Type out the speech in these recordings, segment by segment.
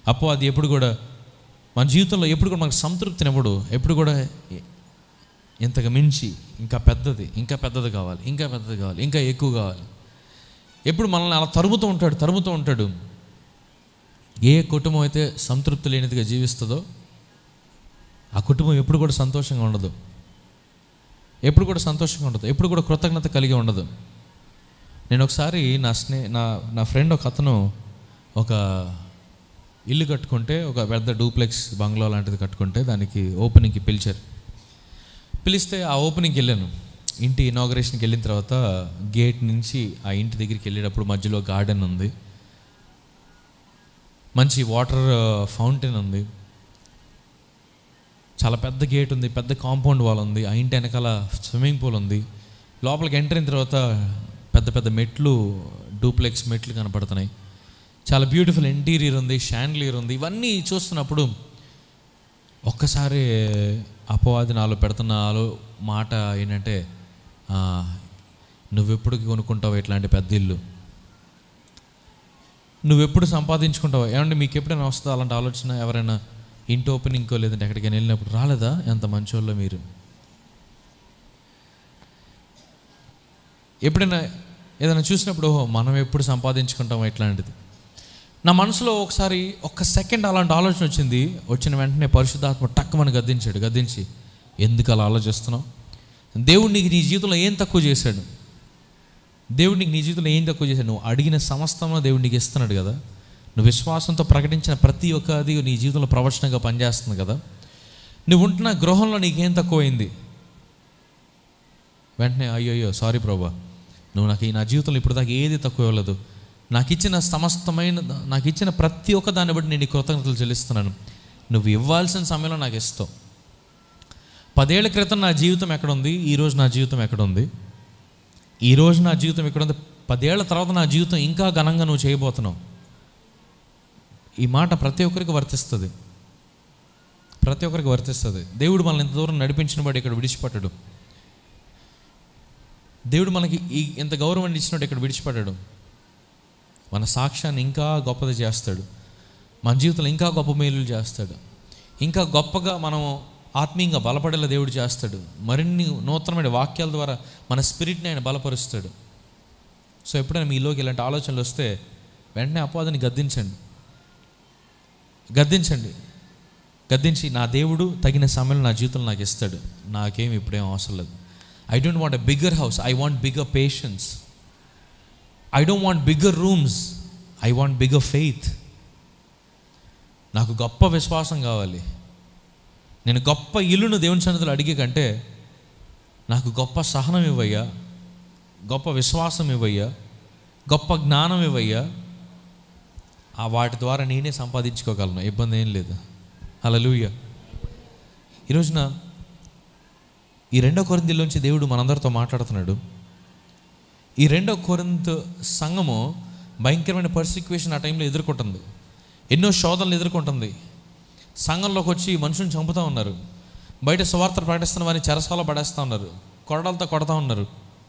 అపో అది ఎప్పుడు కూడా మన జీవితంలో ఎప్పుడు కూడా మనకు సంతృప్తినివ్వడు ఎప్పుడు కూడా ఇంతకు మించి ఇంకా పెద్దది ఇంకా పెద్దది కావాలి ఇంకా పెద్దది కావాలి ఇంకా ఎక్కువ కావాలి ఎప్పుడు మనల్ని అలా తరుముతూ ఉంటాడు తరుముతూ ఉంటాడు ఏ కుటుంబం అయితే సంతృప్తి లేనిదిగా జీవిస్తుందో ఆ కుటుంబం ఎప్పుడు కూడా సంతోషంగా ఉండదు ఎప్పుడు కూడా సంతోషంగా ఉండదు ఎప్పుడు కూడా కృతజ్ఞత కలిగి ఉండదు నేను ఒకసారి నా స్నే నా నా ఫ్రెండ్ ఒక అతను ఒక ఇల్లు కట్టుకుంటే ఒక పెద్ద డూప్లెక్స్ బంగ్లా లాంటిది కట్టుకుంటే దానికి ఓపెనింగ్కి పిలిచారు పిలిస్తే ఆ ఓపెనింగ్కి వెళ్ళాను ఇంటి ఇనాగరేషన్కి వెళ్ళిన తర్వాత గేట్ నుంచి ఆ ఇంటి దగ్గరికి వెళ్ళేటప్పుడు మధ్యలో గార్డెన్ ఉంది మంచి వాటర్ ఫౌంటైన్ ఉంది చాలా పెద్ద గేట్ ఉంది పెద్ద కాంపౌండ్ వాల్ ఉంది ఆ ఇంటి వెనకాల స్విమ్మింగ్ పూల్ ఉంది లోపలికి ఎంటర్ అయిన తర్వాత పెద్ద పెద్ద మెట్లు డూప్లెక్స్ మెట్లు కనపడుతున్నాయి చాలా బ్యూటిఫుల్ ఇంటీరియర్ ఉంది షాండ్లియర్ ఉంది ఇవన్నీ చూస్తున్నప్పుడు ఒక్కసారి అపవాది నాలో పెడుతున్న ఆలో మాట ఏంటంటే "ఆ, నువ్వెప్పుడు కొనుక్కుంటావు ఇట్లాంటి పెద్ద ఇల్లు నువ్వెప్పుడు సంపాదించుకుంటావు ఏమంటే మీకు ఎప్పుడైనా వస్తుందా అలాంటి ఆలోచన ఎవరైనా ఇంటి ఓపెనింగ్కో లేదంటే ఎక్కడికైనా వెళ్ళినప్పుడు రాలేదా ఎంత మంచోళ్ళో మీరు ఎప్పుడైనా ఏదైనా చూసినప్పుడు ఓహో మనం ఎప్పుడు సంపాదించుకుంటాం ఇట్లాంటిది నా మనసులో ఒకసారి ఒక్క సెకండ్ అలాంటి ఆలోచన వచ్చింది వచ్చిన వెంటనే పరిశుద్ధాత్మ టక్కుమని గద్దించాడు గద్దించి ఎందుకు అలా ఆలోచిస్తున్నావు దేవుడు నీకు నీ జీవితంలో ఏం తక్కువ చేశాడు దేవుడు నీకు నీ జీవితంలో ఏం తక్కువ చేశాడు నువ్వు అడిగిన సమస్తంలో దేవుడు నీకు ఇస్తున్నాడు కదా నువ్వు విశ్వాసంతో ప్రకటించిన ప్రతి ఒక్కది నీ జీవితంలో ప్రవచనంగా పనిచేస్తుంది కదా నువ్వు ఉంటున్న గృహంలో నీకేం తక్కువైంది వెంటనే అయ్యో అయ్యో సారీ ప్రభా నువ్వు నాకు ఈ నా జీవితంలో ఇప్పుడు దాకా ఏది తక్కువ ఇవ్వలేదు నాకు ఇచ్చిన సమస్తమైన నాకు ఇచ్చిన ప్రతి ఒక్క దాన్ని బట్టి నేను నీ కృతజ్ఞతలు చెల్లిస్తున్నాను నువ్వు ఇవ్వాల్సిన సమయంలో నాకు ఇస్తావు పదేళ్ల క్రితం నా జీవితం ఎక్కడుంది ఈరోజు నా జీవితం ఎక్కడుంది ఈరోజు నా జీవితం ఎక్కడుంది పదేళ్ల తర్వాత నా జీవితం ఇంకా ఘనంగా నువ్వు చేయబోతున్నావు ఈ మాట ప్రతి ఒక్కరికి వర్తిస్తుంది ప్రతి ఒక్కరికి వర్తిస్తుంది దేవుడు మనల్ని ఇంత దూరం నడిపించిన వాడు ఇక్కడ విడిచిపెట్టడు దేవుడు మనకి ఈ ఇంత గౌరవం ఇచ్చినట్టు ఇక్కడ విడిచిపెట్టాడు మన సాక్ష్యాన్ని ఇంకా గొప్పది చేస్తాడు మన జీవితంలో ఇంకా గొప్ప మేలులు చేస్తాడు ఇంకా గొప్పగా మనం ఆత్మీయంగా బలపడేలా దేవుడు చేస్తాడు మరిన్ని నూతనమైన వాక్యాల ద్వారా మన స్పిరిట్ని ఆయన బలపరుస్తాడు సో ఎప్పుడైనా మీలోకి ఇలాంటి ఆలోచనలు వస్తే వెంటనే అపవాదిని గద్దించండి గద్దించండి గద్దించి నా దేవుడు తగిన సమయంలో నా జీవితంలో నాకు ఇస్తాడు నాకేం ఇప్పుడేం అవసరం లేదు I don't want a bigger house I want bigger patience I don't want bigger rooms I want bigger faith నాకు గొప్ప విశ్వాసం కావాలి నేను గొప్ప ఇల్లును దేవుని సన్నిధిలో అడిగే కంటే నాకు గొప్ప సహనం ఇవ్వయ్యా గొప్ప విశ్వాసం ఇవ్వయ్యా గొప్ప జ్ఞానం ఇవ్వయ్యా ఆ వాటి ద్వారా నేనే సంపాదించుకోగలను ఇబ్బంది ఏం లేదు హల్లెలూయా ఈ రోజున ఈ రెండో కొరిందిలోంచి దేవుడు మనందరితో మాట్లాడుతున్నాడు ఈ రెండో కొరింత సంఘము భయంకరమైన పర్సిక్వేషన్ ఆ టైంలో ఎదుర్కొంటుంది ఎన్నో శోధనలు ఎదుర్కొంటుంది సంఘంలోకి వచ్చి మనుషుని చంపుతూ ఉన్నారు బయట సువార్తలు ప్రకటిస్తున్న వారిని చెరసాల పడేస్తూ ఉన్నారు కొరడాలతో కొడతా ఉన్నారు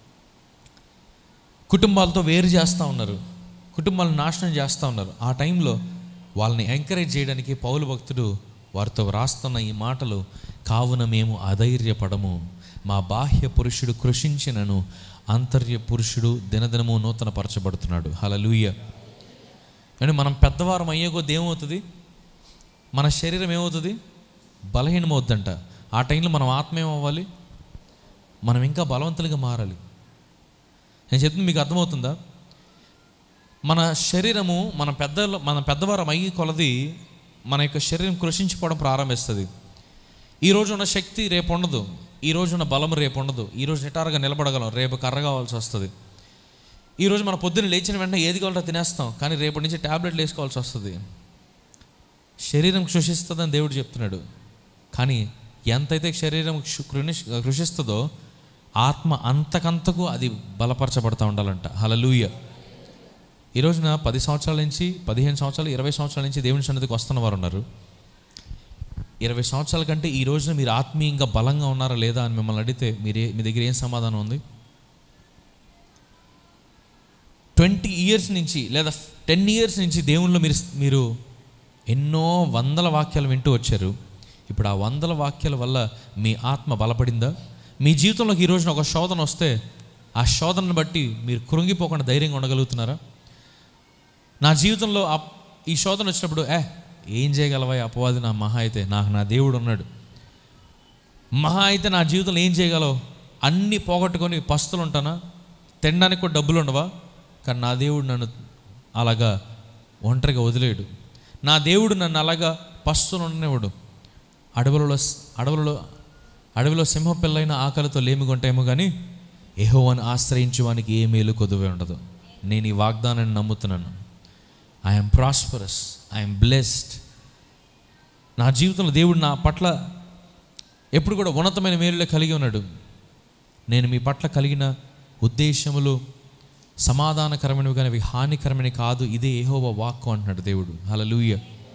కుటుంబాలతో వేరు చేస్తూ ఉన్నారు కుటుంబాలను నాశనం చేస్తూ ఉన్నారు ఆ టైంలో వాళ్ళని ఎంకరేజ్ చేయడానికి పౌలు భక్తుడు వారితో వ్రాస్తున్న ఈ మాటలు కావున మేము అధైర్యపడము మా బాహ్య పురుషుడు కృషించినను అంతర్య పురుషుడు దినదినము నూతన పరచబడుతున్నాడు హలలుయ అంటే మనం పెద్దవారం అయ్యే కొద్ది ఏమవుతుంది మన శరీరం ఏమవుతుంది బలహీనమవుద్దంట ఆ టైంలో మనం ఆత్మ ఏమవ్వాలి మనం ఇంకా బలవంతులుగా మారాలి నేను చెప్తుంది మీకు అర్థమవుతుందా మన శరీరము మన పెద్ద మన పెద్దవారం అయ్యి కొలది మన యొక్క శరీరం కృషించిపోవడం ప్రారంభిస్తుంది ఈ రోజు ఉన్న శక్తి రేపు ఉండదు ఈ రోజు ఉన్న బలం రేపు ఉండదు ఈ రోజు నిటారుగా నిలబడగలం రేపు కర్ర కావాల్సి వస్తుంది ఈ రోజు మన పొద్దున్న లేచిన వెంటనే ఏది కావాలంటే తినేస్తాం కానీ రేపటి నుంచి ట్యాబ్లెట్లు వేసుకోవాల్సి వస్తుంది శరీరం కృషిస్తుందని దేవుడు చెప్తున్నాడు కానీ ఎంతైతే శరీరం క్షు- కృణి- కృషిస్తుందో ఆత్మ అంతకంతకు అది బలపరచబడతా ఉండాలంట హలలుయ ఈ రోజున పది సంవత్సరాల నుంచి పదిహేను సంవత్సరాలు ఇరవై సంవత్సరాల నుంచి దేవుని సన్నిధికి వస్తున్న వారు ఉన్నారు ఇరవై సంవత్సరాల కంటే ఈ రోజున మీరు ఆత్మీయంగా బలంగా ఉన్నారా లేదా అని మిమ్మల్ని అడిగితే మీరే మీ దగ్గర ఏం సమాధానం ఉంది ట్వంటీ ఇయర్స్ నుంచి లేదా టెన్ ఇయర్స్ నుంచి దేవునిలో మీరు మీరు ఎన్నో వందల వాక్యాలు వింటూ వచ్చారు ఇప్పుడు ఆ వందల వాక్యాల వల్ల మీ ఆత్మ బలపడిందా మీ జీవితంలోకి ఈ రోజున ఒక శోధన వస్తే ఆ శోధనను బట్టి మీరు కృంగిపోకుండా ధైర్యంగా ఉండగలుగుతున్నారా నా జీవితంలో అప్- ఈ శోధన వచ్చినప్పుడు ఏ ఏం చేయగలవా ఈ అపవాది నా మహా అయితే నాకు నా దేవుడు ఉన్నాడు మహా అయితే నా జీవితంలో ఏం చేయగలవు అన్నీ పోగొట్టుకొని పస్తులు ఉంటానా తినడానికి కూడా డబ్బులు ఉండవా కానీ నా దేవుడు నన్ను అలాగా ఒంటరిగా వదిలేడు నా దేవుడు నన్ను అలాగా పస్తులు ఉండనివ్వడు అడవులలో అడవులలో అడవిలో సింహ పిల్లైన ఆకలితో లేమిగొంటేమో కానీ ఎహోవని ఆశ్రయించు వానికి ఏ మేలు కొదువే ఉండదు నేను ఈ వాగ్దానాన్ని నమ్ముతున్నాను ఐఎమ్ ప్రాస్పరస్ ఐఎమ్ బ్లెస్డ్ నా జీవితంలో దేవుడు నా పట్ల ఎప్పుడు కూడా ఉన్నతమైన మేలులే కలిగి ఉన్నాడు నేను మీ పట్ల కలిగిన ఉద్దేశములు సమాధానకరమైనవి కానీ అవి హానికరమైనవి కాదు ఇదే ఏహోవ వాక్కు అంటున్నాడు దేవుడు హల్లెలూయ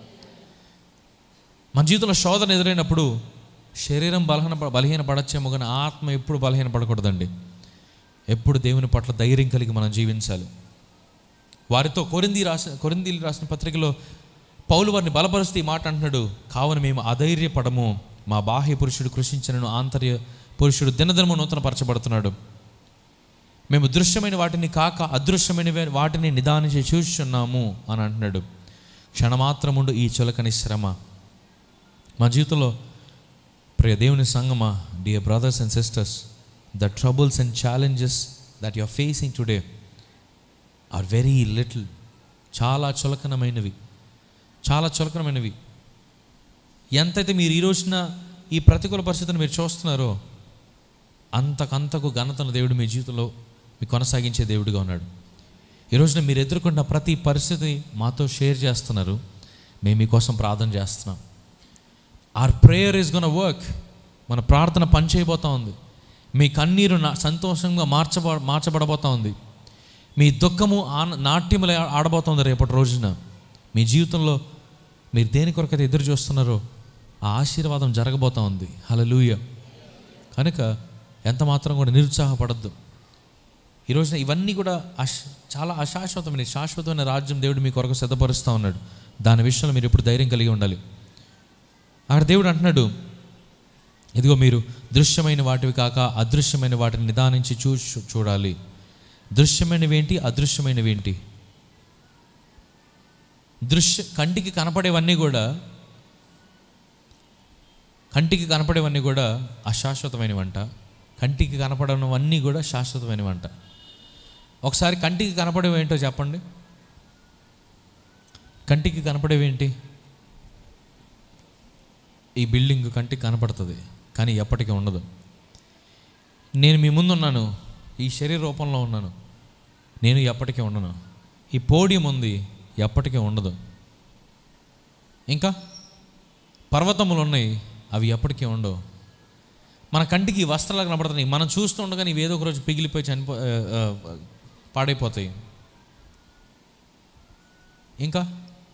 మన జీవితంలో శోధన ఎదురైనప్పుడు శరీరం బలహీన బలహీన పడచ్చేమో కానీ ఆత్మ ఎప్పుడు బలహీన పడకూడదండి ఎప్పుడు దేవుని పట్ల ధైర్యం కలిగి మనం జీవించాలి వారితో కొరింది రాసిన కొరిందీలు రాసిన పత్రికలో పౌలు వారిని బలపరుస్తూ ఈ మాట అంటున్నాడు కావున మేము అధైర్యపడము మా బాహ్య పురుషుడు కృషించనను ఆంతర్య పురుషుడు దినదినము నూతన పరచబడుతున్నాడు మేము దృశ్యమైన వాటిని కాక అదృశ్యమైన వాటిని నిదానించి చూస్తున్నాము అని అంటున్నాడు క్షణమాత్రముండు ఈ చులకని శ్రమ మా జీవితంలో ప్రియ దేవుని సంగమా dear brothers and sisters the troubles and challenges that you are facing today are very little చాలా చులకనమైనవి చాలా చులకనమైనవి ఎంతైతే మీరు ఈ రోజున ఈ ప్రతికూల పరిస్థితిని మీరు చూస్తున్నారో అంతకంతకు ఘనతను దేవుడు మీ జీవితంలో మీ కొనసాగించే దేవుడిగా ఉన్నాడు ఈ రోజున మీరు ఎదుర్కొన్న ప్రతి పరిస్థితి మాతో షేర్ చేస్తున్నారు మేము మీకోసం ప్రార్థన చేస్తున్నాం our prayer is gonna work మన ప్రార్థన పనిచేయబోతా ఉంది మీ కన్నీరు నా సంతోషంగా మార్చబ మార్చబడబోతా ఉంది మీ దుఃఖము ఆన నాట్యములు ఆడబోతోంది రేపటి రోజున మీ జీవితంలో మీరు దేని కొరకైతే ఎదురు చూస్తున్నారో ఆ ఆశీర్వాదం జరగబోతా ఉంది హలలుయ కనుక ఎంత మాత్రం కూడా నిరుత్సాహపడద్దు ఈ రోజున ఇవన్నీ కూడా అశ్ చాలా అశాశ్వతమైన శాశ్వతమైన రాజ్యం దేవుడు మీ కొరకు సిద్ధపరుస్తూ ఉన్నాడు దాని విషయంలో మీరు ఎప్పుడు ధైర్యం కలిగి ఉండాలి అక్కడ దేవుడు అంటున్నాడు ఇదిగో మీరు దృశ్యమైన వాటివి కాక అదృశ్యమైన వాటిని నిదానించి చూ చూడాలి దృశ్యమైనవి ఏంటి అదృశ్యమైనవి ఏంటి దృశ్య కంటికి కనపడేవన్నీ కూడా కంటికి కనపడేవన్నీ కూడా అశాశ్వతమైనవంట కంటికి కనపడనవన్నీ కూడా శాశ్వతమైనవంట ఒకసారి కంటికి కనపడేవి ఏంటో చెప్పండి కంటికి కనపడేవేంటి ఈ బిల్డింగ్ కంటికి కనపడుతుంది కానీ ఎప్పటికీ ఉండదు నేను మీ ముందు ఉన్నాను ఈ శరీర రూపంలో ఉన్నాను నేను ఎప్పటికీ ఉండను ఈ పోడియం ఉంది ఎప్పటికీ ఉండదు ఇంకా పర్వతములు ఉన్నాయి అవి ఎప్పటికీ ఉండవు మన కంటికి ఈ వస్త్రాలు కనబడుతున్నాయి మనం చూస్తూ ఉండగానే ఇవి ఏదో ఒక రోజు పిగిలిపోయి చనిపో ఆ, ఆ, పాడైపోతాయి ఇంకా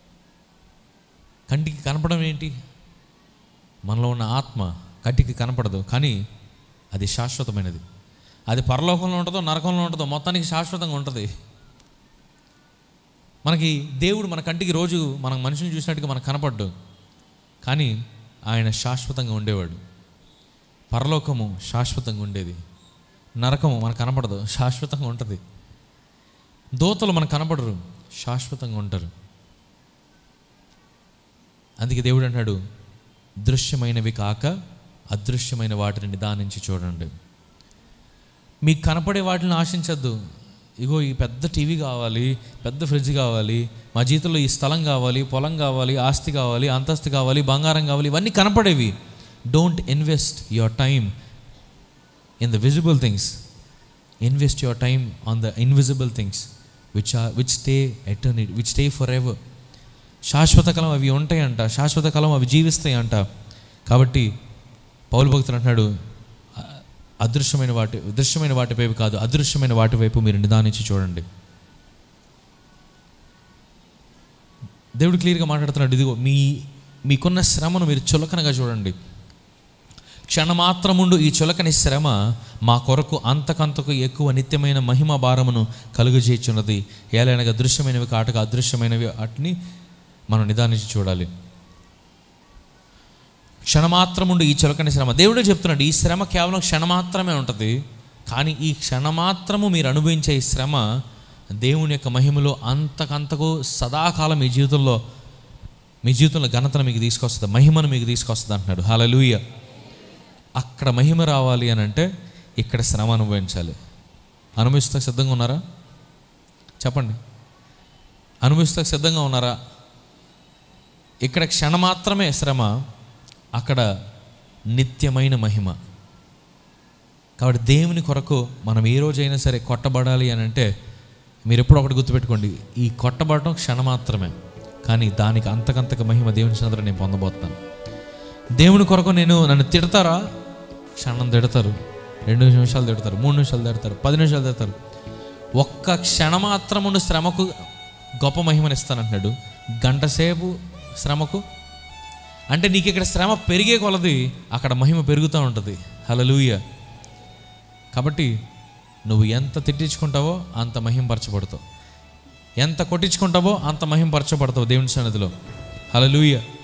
కంటికి కనపడడం ఏంటి మనలో ఉన్న ఆత్మ కంటికి కనపడదు కానీ అది శాశ్వతమైనది అది పరలోకంలో ఉంటుందో నరకంలో ఉంటుందో మొత్తానికి శాశ్వతంగా ఉంటుంది మనకి దేవుడు మన కంటికి రోజు మన మనిషిని చూసినట్టుగా మనకు కనపడ్డు కానీ ఆయన శాశ్వతంగా ఉండేవాడు పరలోకము శాశ్వతంగా ఉండేది నరకము మనకు కనపడదు శాశ్వతంగా ఉంటుంది దోతలు మనకు కనపడరు శాశ్వతంగా ఉంటారు అందుకే దేవుడు అంటాడు దృశ్యమైనవి కాక అదృశ్యమైన వాటిని నిదానించి చూడండి మీకు కనపడే వాటిని ఆశించద్దు ఇగో ఈ పెద్ద టీవీ కావాలి పెద్ద ఫ్రిడ్జ్ కావాలి మా జీవితంలో ఈ స్థలం కావాలి పొలం కావాలి ఆస్తి కావాలి అంతస్తు కావాలి బంగారం కావాలి ఇవన్నీ కనపడేవి don't invest your time in the visible things invest your time on the invisible things which are which stay eternity which stay for ever శాశ్వత కాలం అవి ఉంటాయంట శాశ్వత కాలం అవి జీవిస్తాయంట కాబట్టి పౌలు భక్తులు అంటున్నాడు "అ- అదృశ్యమైన వాటి దృశ్యమైన వాటి వైపు కాదు అదృశ్యమైన వాటి వైపు మీరు నిదానించి చూడండి దేవుడు క్లియర్గా మాట్లాడుతున్నాడు ఇదిగో మీ మీకున్న శ్రమను మీరు చులకనగా చూడండి క్షణమాత్రముండు ఈ చులకని శ్రమ మా కొరకు అంతకంతకు ఎక్కువ నిత్యమైన మహిమ భారమును కలుగజేయుచున్నది ఏలైనగా దృశ్యమైనవి కాటక అదృశ్యమైనవి వాటిని మనం నిదానించి చూడాలి క్షణమాత్రముండు ఈ చులకని శ్రమ దేవుడే చెప్తున్నాడు ఈ శ్రమ కేవలం క్షణమాత్రమే ఉంటుంది కానీ ఈ క్షణమాత్రము మీరు అనుభవించే ఈ శ్రమ దేవుని యొక్క మహిమలో అంతకంతకు సదాకాలం మీ జీవితంలో మీ జీవితంలో ఘనతను మీకు తీసుకొస్తుంది మహిమను మీకు తీసుకొస్తుంది అంటున్నాడు హలలుయ అక్కడ మహిమ రావాలి అని అంటే ఇక్కడ శ్రమ అనుభవించాలి అనుభవిస్తా సిద్ధంగా ఉన్నారా చెప్పండి అనుభవిస్తా సిద్ధంగా ఉన్నారా ఇక్కడ క్షణమాత్రమే శ్రమ అక్కడ నిత్యమైన మహిమ కాబట్టి దేవుని కొరకు మనం ఏ రోజైనా సరే కొట్టబడాలి అని అంటే మీరు ఎప్పుడు ఒకటి గుర్తుపెట్టుకోండి ఈ కొట్టబడటం క్షణమాత్రమే కానీ దానికి అంతకంతక మహిమ దేవుని చంద్ర నేను పొందబోతున్నాను దేవుని కొరకు నేను నన్ను తిడతారా క్షణం తిడతారు రెండు నిమిషాలు తిడతారు మూడు నిమిషాలు తిడతారు పది నిమిషాలు తిడతారు ఒక్క క్షణమాత్రమును శ్రమకు గొప్ప మహిమనిస్తానంటున్నాడు గంట సేపు శ్రమకు అంటే నీకు ఇక్కడ శ్రమ పెరిగే కొలది అక్కడ మహిమ పెరుగుతూ ఉంటుంది హలలుయ కాబట్టి నువ్వు ఎంత తిట్టించుకుంటావో అంత మహింపరచబడతావు ఎంత కొట్టించుకుంటావో అంత మహింపరచబడతావు దేవుని సన్నిధిలో హలలుయ